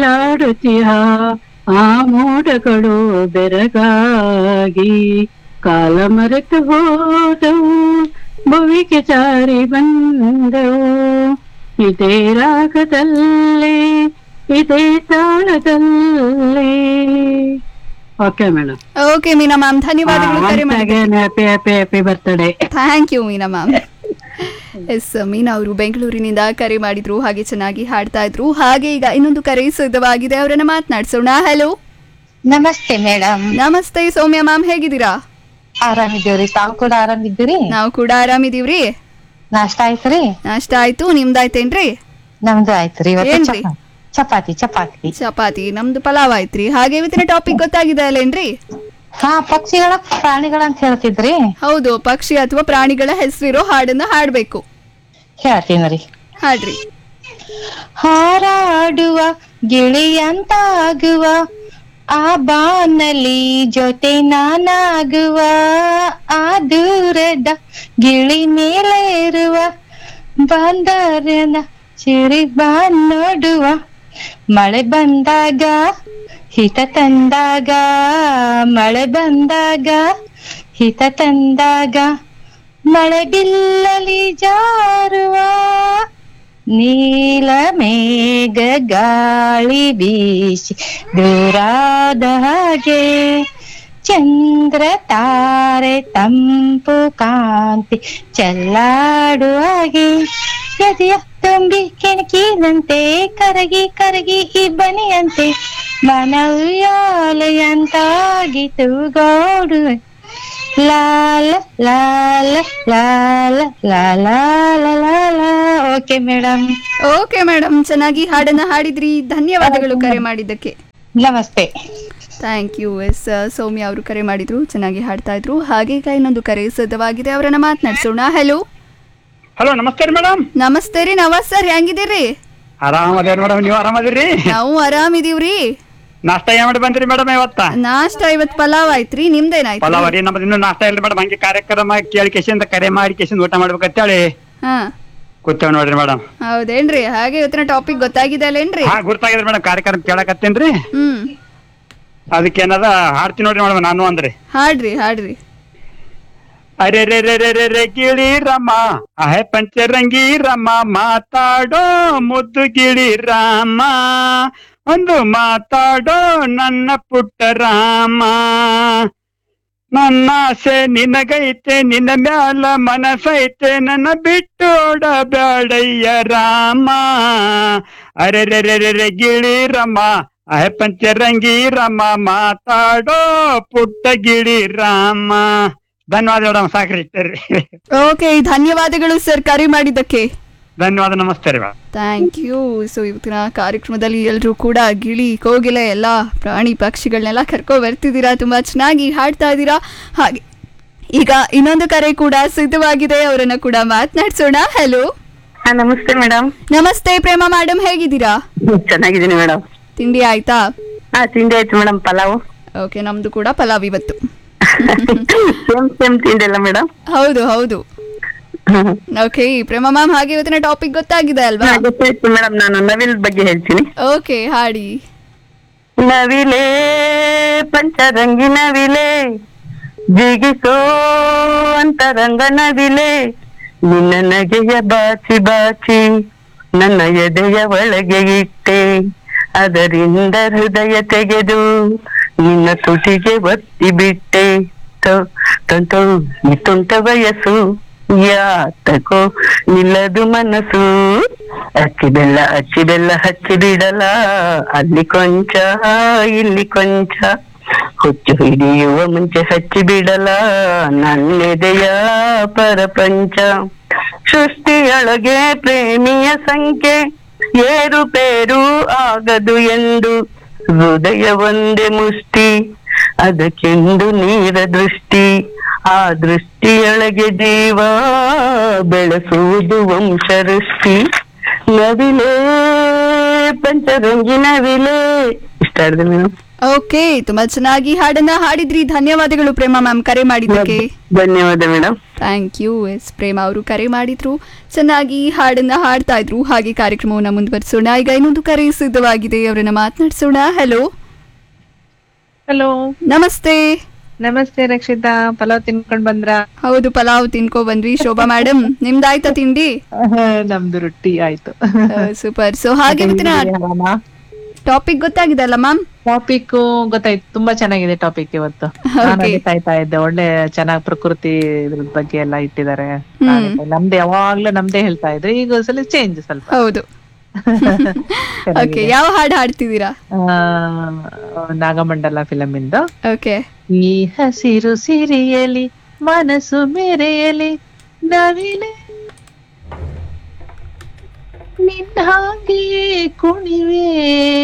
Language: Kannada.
ತೇಲಾಡುತ್ತಿಹ ಆ ಮೋಡಗಳು ಬೆರಗಾಗಿ ಕಾಲ ಮರೆತು ಹೋದವು ಭುವಿಗೆ ಜಾರಿ ಬಂದವು ಇದೇ ರಾಗದಲ್ಲಿ ಇದೇ ತಾಳದಲ್ಲಿ okay madam okay Meena ma'am ಧನ್ಯವಾದಗಳು ಕರೆ ಮಾಡಿ happy happy happy birthday thank you Meena ma'am yes Meena ಅವರು ಬೆಂಗಳೂರಿನಿಂದ ಕರೆ ಮಾಡಿದ್ರು ಹಾಗೆ ಚೆನ್ನಾಗಿ ಹಾಡ್ತಾ ಇದ್ರು ಹಾಗೆ ಈಗ ಇನ್ನೊಂದು ಕರೆ ಸಿದ್ಧವಾಗಿದೆ ಅವರನ್ನ ಮಾತನಾಡ್ಸೋಣ ಹಲೋ ನಮಸ್ತೆ ಮೇಡಮ್ ನಮಸ್ತೆ ಸೌಮ್ಯ ಮ್ಯಾಮ್ ಹೇಗಿದ್ದೀರಾ ಆರಾಮಿದ್ದೀವ್ರಿ ತಾವು ಕೂಡ ಆರಾಮಿದ್ದೀರಿ ನಾವು ಕೂಡ ಆರಾಮಿದೀವ್ರಿ ನಾಷ್ಟ ಆಯ್ತ್ರಿ ನಾಷ್ಟ ಆಯ್ತು ನಿಮ್ದಾಯ್ತೇನ್ರಿ ನಮ್ದು ಆಯ್ತ್ರಿ ಇವತ್ತು ಏನ್ರಿ? ಚಪಾ- ಚಪಾತಿ ಚಪಾತಿ ಚಪಾತಿ ನಮ್ದು ಪಲಾವ್ ಆಯ್ತ್ರಿ ಹಾಗೆ ಇವತ್ತಿನ ಟಾಪಿಕ್ ಗೊತ್ತಾಗಿದೆ ಅಲ್ಲೇನ್ರಿ ಹಾ ಪಕ್ಷಿಗಳ ಪ್ರಾಣಿಗಳ ಅಂತ ಹೇಳ್ತಿದ್ರಿ ಹೌದು ಪಕ್ಷಿ ಅಥವಾ ಪ್ರಾಣಿಗಳ ಹೆಸರಿರೋ ಹಾಡನ್ನ ಹಾಡ್ಬೇಕು ಹೇಳ್ತೀನಿ ಹಾಡ್ರಿ ಹಾರಾಡುವ ಗಿಳಿಯಂತಾಗುವ ಆ ಬಾನಲಿ ಜೊತೆ ನಾನಾಗುವ ಆ ದೂರದ ಗಿಳಿ ಮೇಲೆ ಇರುವ ಬಂದರನ ಚಿರಿ ಬಾ ನೋಡುವ ಮಳೆ ಬಂದಾಗ ಹಿತ ತಂದಾಗ ಮಳೆ ಬಂದಾಗ ಹಿತ ತಂದಾಗ ಮಳೆ ಬಿಲ್ಲಲಿ ಜಾರುವ ನೀಲ ಮೇಘ ಗಾಳಿ ಬೀಸಿ ದೂರಾದ ಹಾಗೆ ಚಂದ್ರ ತಾರೆ ತಂಪು ಕಾಂತಿ ಚೆಲ್ಲಾಡುವ ಹಾಗೆ ಎದೆಯ ತುಂಬಿ ಕೆಣಕಿದಂತೆ ಕರಗಿ ಕರಗಿ ಇಬ್ಬನಿಯಂತೆ ಮನವ್ಯಾಲೆಯಂತಾಗಿ ತೂಗೋಡುವೆ ಲಾಲ ಲಾಲ ಲಾಲ ಲಾಲ ಲಾಲ ಓಕೆ ಮೇಡಮ್ ಓಕೆ ಮೇಡಮ್ ಚೆನ್ನಾಗಿ ಹಾಡನ್ನ ಹಾಡಿದ್ರಿ ಧನ್ಯವಾದಗಳು ಕರೆ ಮಾಡಿದ್ದಕ್ಕೆ ನಮಸ್ತೆ ಥ್ಯಾಂಕ್ ಯು ಎಸ್ ಸೌಮ್ಯ ಅವರು ಕರೆ ಮಾಡಿದ್ರು ಚೆನ್ನಾಗಿ ಹಾಡ್ತಾ ಇದ್ರು ಹಾಗೆ ಈಗ ಇನ್ನೊಂದು ಕರೆ ಸಿದ್ಧವಾಗಿದೆ ಅವರನ್ನ ಮಾತನಾಡ್ಸೋಣ ಹಲೋ ಹಲೋ ನಮಸ್ಕಾರ ಮೇಡಮ್ ನಮಸ್ತೆ ರೀ ನವಾಜ್ ಸರ್ ಹೆಂಗಿದ್ದೀರಿ ಆರಾಮದೇವ್ರಿ ಮೇಡಮ್ ನೀವು ಆರಾಮದಿರಿ ನಾವು ಆರಾಮಿದೀವ್ರಿ ನಾಷ್ಟ ಏನ್ ಮಾಡಿ ಬಂದ್ರಿ ಮೇಡಮ್ ಇವತ್ತ ನಾಷ್ಟ ಇವತ್ ಪಲಾವ್ ಆಯ್ತ್ರಿ ನಿಮ್ದೇನಾಯ್ತು ಪಲಾವ್ ರೀ ನಮ್ದು ಇನ್ನೂ ನಾಷ್ಟ ಇಲ್ರಿ ಮೇಡಮ್ ಹಂಗೆ ಕಾರ್ಯಕ್ರಮ ಕೇಳಿ ಕೇಸಿಂದ ಕರೆ ಮಾಡಿ ಕೇಸಿಂದ ಊಟ ಮಾಡ್ಬೇಕಂತೇಳಿ ಹಾ ಕೂತೇವ್ ನೋಡ್ರಿ ಮೇಡಮ್ ಹೌದೇನ್ರಿ ಹಾಗೆ ಇವತ್ತಿನ ಟಾಪಿಕ್ ಗೊತ್ತಾಗಿದೆ ಅಲ್ಲೇನ್ರಿ ಹಾ ಗುರ್ತಾಗಿದ್ರಿ ಮೇಡಮ್ ಕಾರ್ಯಕ್ರಮ ಕೇಳಕತ್ತೇನ್ರಿ ಹ್ಮ್ ಅದಕ್ಕೆ ಏನದ ಹಾಡ್ತೀನಿ ನೋಡ್ರಿ ಮೇಡಮ್ ನಾನು ಅಂದ್ರಿ ಹಾಡ್ರಿ ಹಾಡ್ರಿ ಅರೆ ರೇ ರೇ ರೇ ರೇ ರೇ ಗಿಳಿ ರಾಮ ಅಹೆ ಪಂಚರಂಗಿ ರಾಮ ಮಾತಾಡೋ ಮುದ್ದು ಗಿಳಿ ರಾಮ ಒಂದು ಮಾತಾಡೋ ನನ್ನ ಪುಟ್ಟ ರಾಮ ನನ್ನ ಆಸೆ ನಿನಗೈತೆ ನಿನ್ನ ಮ್ಯಾಲ ಮನಸೈತೆ ನನ್ನ ಬಿಟ್ಟು ಬ್ಯಾಡಯ್ಯ ರಾಮ ಅರೆ ರೇ ರೇ ರೇ ರೇ ಗಿಳಿ ರಾಮ ಅಹೆ ಪಂಚರಂಗಿ ರಾಮ ಮಾತಾಡೋ ಪುಟ್ಟ ಗಿಳಿ ರಾಮ ಧನ್ಯವಾದ ಮೇಡಮ್ ಸಾಕ್ರಿ ಇಟ್ಟರಿ ಓಕೆ ಧನ್ಯವಾದಗಳು ಸರ್ ಕರೆ ಮಾಡಿದ್ದಕ್ಕೆ ಧನ್ಯವಾದ ನಮಸ್ತೆ ರೀ ಮೇಡಮ್ ಥ್ಯಾಂಕ್ ಯು ಸೊ ಇವತ್ತಿನ ಕಾರ್ಯಕ್ರಮದಲ್ಲಿ ಎಲ್ಲರೂ ಕೂಡ ಗಿಳಿ ಕೋಗಿಲೆ ಎಲ್ಲ ಪ್ರಾಣಿ ಪಕ್ಷಿಗಳನ್ನೆಲ್ಲ ಕರ್ಕೊ ಬರ್ತಿದ್ದೀರಾ ತುಂಬ ಚೆನ್ನಾಗಿ ಹಾಡ್ತಾ ಇದ್ದೀರಾ ಹಾಗೆ ಈಗ ಇನ್ನೊಂದು ಕರೆ ಕೂಡ ಸಿದ್ಧವಾಗಿದೆ ಅವರನ್ನ ಕೂಡ ಮಾತನಾಡ್ಸೋಣ ಹಲೋ ಹಾ ನಮಸ್ತೆ ಮೇಡಮ್ ನಮಸ್ತೆ ಪ್ರೇಮ ಮೇಡಮ್ ಹೇಗಿದ್ದೀರಾ ಚೆನ್ನಾಗಿದ್ದೀನಿ ಮೇಡಮ್ ತಿಂಡಿ ಆಯ್ತಾ ಹಾ ತಿಂಡಿ ಆಯ್ತು ಮೇಡಮ್ ಪಲಾವ್ ಓಕೆ ನಮ್ದು ಕೂಡ ಪಲಾವ್ ಇವತ್ತು ಸೇಮ್ ಸೇಮ್ ತಿಂಡಿ ಅಲ್ಲ ಮೇಡಮ್ ಹೌದು ಹೌದು ಓಕೆ ಪ್ರೇಮ ಮ್ಯಾಮ್ ಹಾಗೆ ಇವತ್ತಿನ ಟಾಪಿಕ್ ಗೊತ್ತಾಗಿದೆ ಅಲ್ವಾ ಗೊತ್ತಾಯ್ತು ಮೇಡಮ್ ನಾನು ನವಿಲ್ ಬಗ್ಗೆ ಹೇಳ್ತೀನಿ ಓಕೆ ಹಾಡಿ ನವಿಲೆ ಪಂಚರಂಗಿ ನವಿಲೆ ಜಿಗಿಸೋ ಅಂತರಂಗ ನವಿಲೆ ನಿನ್ನ ನಗೆಯ ಬಾಚಿ ಬಾಚಿ ನನ್ನ ಎದೆಯ ಒಳಗೆ ಇಟ್ಟೆ ಅದರಿಂದ ಹೃದಯ ತೆಗೆದು ನಿನ್ನ ತುಟಿಗೆ ಒತ್ತಿ ಬಿಟ್ಟೆ ತೊ- ತೊಂಟು ಈ ತುಂಟ ವಯಸ್ಸು ಯಾತಕೋ ನಿಲ್ಲದು ಮನಸ್ಸು ಅಕ್ಕಿ ಬೆಲ್ಲ ಅಚ್ಚಿ ಬೆಲ್ಲ ಹಚ್ಚಿ ಬಿಡಲ ಅಲ್ಲಿ ಕೊಂಚ ಇಲ್ಲಿ ಕೊಂಚ ಹುಚ್ಚು ಹಿಡಿಯುವ ಮುಂಚೆ ಹಚ್ಚಿ ಬಿಡಲ ನನ್ನೆದೆಯ ಪರಪಂಚ ಸೃಷ್ಟಿಯೊಳಗೆ ಪ್ರೇಮಿಯ ಸಂಖ್ಯೆ ಏರುಪೇರು ಆಗದು ಎಂದು ಹೃದಯ ಒಂದೇ ಮುಷ್ಟಿ ಅದಕ್ಕೆಂದು ನೀರ ದೃಷ್ಟಿ ಆ ದೃಷ್ಟಿಯೊಳಗೆ ಜೀವ ಬೆಳೆಸುವುದು ವಂಶವೃಷ್ಟಿ ನವಿಲೆ ಪಂಚರಂಗಿ ನವಿಲೆ ಇಷ್ಟ ಹಾಡ್ತಾ ಇದ್ದೆ ಮೇಡಮ್ ಓಕೆ ತುಂಬಾ ಚೆನ್ನಾಗಿ ಹಾಡನ್ನ ಹಾಡಿದ್ರಿ ಧನ್ಯವಾದಗಳು ಪ್ರೇಮ ಮ್ಯಾಮ್ ಕರೆ ಮಾಡಿದ್ದಕ್ಕೆ ಧನ್ಯವಾದ madam thank you yes Prema ಅವರು ಕರೆ ಮಾಡಿದ್ರು ಚೆನ್ನಾಗಿ ಹಾಡನ್ನ ಹಾಡ್ತಾ ಇದ್ರು ಹಾಗೆ ಕಾರ್ಯಕ್ರಮವನ್ನ ಮುಂದುವರಿಸೋಣ ಈಗ ಇನ್ನೊಂದು ಕರೆ ಸಿದ್ಧವಾಗಿದೆ ಅವರನ್ನ ಮಾತನಾಡಿಸೋಣ ಹಲೋ ಹಲೋ ನಮಸ್ತೆ ನಮಸ್ತೆ ರಕ್ಷಿತಾ ಪಲಾವ್ ತಿನ್ಕೊಂಡ್ ಬಂದ್ರ ಹೌದು ಪಲಾವ್ ತಿನ್ಕೊ ಬಂದ್ವಿ ಶೋಭಾ ಮೇಡಮ್ ನಿಮ್ದಾಯ್ತಾ ತಿಂಡಿ ನಮ್ದು ರೊಟ್ಟಿ ಆಯ್ತು ಸೂಪರ್ ಸೊ ಹಾಗೆ ಇವತ್ತಿನ ಟಾಪಿಕ್ ಗೊತ್ತಾಗಿದೆ ಅಲ್ಲ ಮ್ಯಾಮ್ ಟಾಪಿಕ್ ಗೊತ್ತಾಯ್ತು ತುಂಬಾ ಚೆನ್ನಾಗಿದೆ ಟಾಪಿಕ್ ಇವತ್ತು ನಾನು ಅದೇ ಕಾಯ್ತಾ ಇದ್ದೆ ಒಳ್ಳೆ ಚೆನ್ನಾಗ್ ಪ್ರಕೃತಿ ಇದ್ರ ಬಗ್ಗೆ ಎಲ್ಲ ಇಟ್ಟಿದ್ದಾರೆ ನಮ್ದೇ ಯಾವಾಗ್ಲೂ ನಮ್ದೇ ಹೇಳ್ತಾ ಇದ್ರೆ ಈಗ ಒಂದ್ಸಲ ಚೇಂಜ್ ಸ್ವಲ್ಪ ಹೌದು ಓಕೆ ಯಾವ ಹಾಡು ಹಾಡ್ತಿದ್ದೀರಾ ಆ, ನಾಗಮಂಡಲ ಫಿಲಮ್ ಇಂದು ಓಕೆ ಈ ಹಸಿರು ಸಿರಿಯಲಿ ಮನಸ್ಸು ಮೆರೆಯಲಿ ನವಿಲೆ ನಿನ್ನ ಹಾಗೆಯೇ ಕುಣಿವೆ